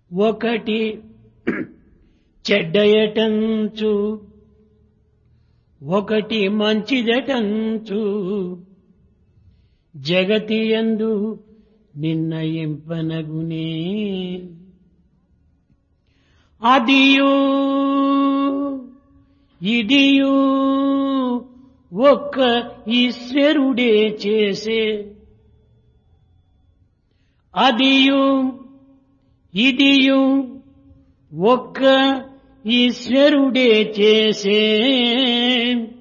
ఒకటి చెడ్డయటంచు ఒకటి మంచిదటంచు జగతి యందు నిర్ణయింపనగునే అదియు ఇదియు ఒక్క ఈశ్వరుడే చేసే అదియు ఇదియు ఒక్క ఈశ్వరుడే చేసే